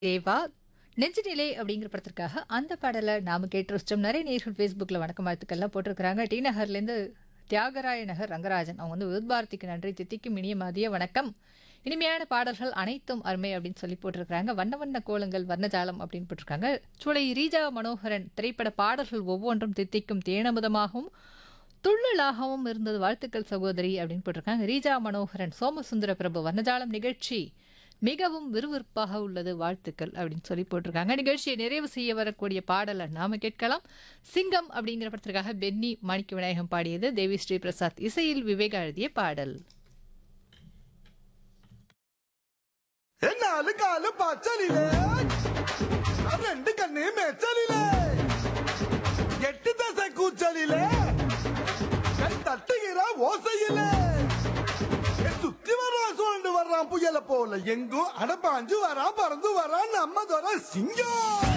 தேவா நெஞ்சினிலே அப்படிங்கிற படத்திற்காக அந்த பாடலை நாம கேட்டு ரசிச்சோம் நிறைய நேர்கள் ஃபேஸ்புக்கில் வணக்கம் வாழ்த்துக்கள்லாம் போட்டிருக்கிறாங்க டி நகர்லேருந்து தியாகராய நகர் ரங்கராஜன் அவங்க வந்து விருத்பாரதிக்கு நன்றி தித்திக்கும் இனிய மதிய வணக்கம் இனிமையான பாடல்கள் அனைத்தும் அருமை அப்படின்னு சொல்லி போட்டிருக்கிறாங்க வண்ண வண்ண கோலங்கள் வர்ணஜாலம் அப்படின்னு போட்டிருக்காங்க சூளை ரீஜா மனோகரன் திரைப்பட பாடல்கள் ஒவ்வொன்றும் தித்திக்கும் தேனமுதமாகவும் துள்ளலாகவும் இருந்தது வாழ்த்துக்கள் சகோதரி அப்படின்னு போட்டிருக்காங்க ரீஜா மனோகரன் சோமசுந்தர பிரபு வர்ணஜாலம் நிகழ்ச்சி மிகவும் விறுவிறுப்பாக உள்ளது வாழ்த்துக்கள் அப்படின்னு சொல்லி போட்டிருக்காங்க நிகழ்ச்சியை நிறைவு செய்ய வரக்கூடிய பாடலை நாம கேட்கலாம் சிங்கம் அப்படிங்கிற படத்திற்காக பென்னி மாணிக்க விநாயகம் பாடியது தேவி ஸ்ரீ பிரசாத் இசையில் விவேகா எழுதிய பாடல் നാല് കാല് പച്ചലിലേ രണ്ട് കണ്ണേ മെച്ചലിലേ എട്ട് ദശ കൂച്ചലിലേ கை தட்டுகிற ஓசையிலே என் சுத்தி வர்றான் சூழ்ந்து வர்றான் புயல போல எங்கும் அடப்பாஞ்சு வரான் பறந்து வரான் நம்ம தோற சிங்கம்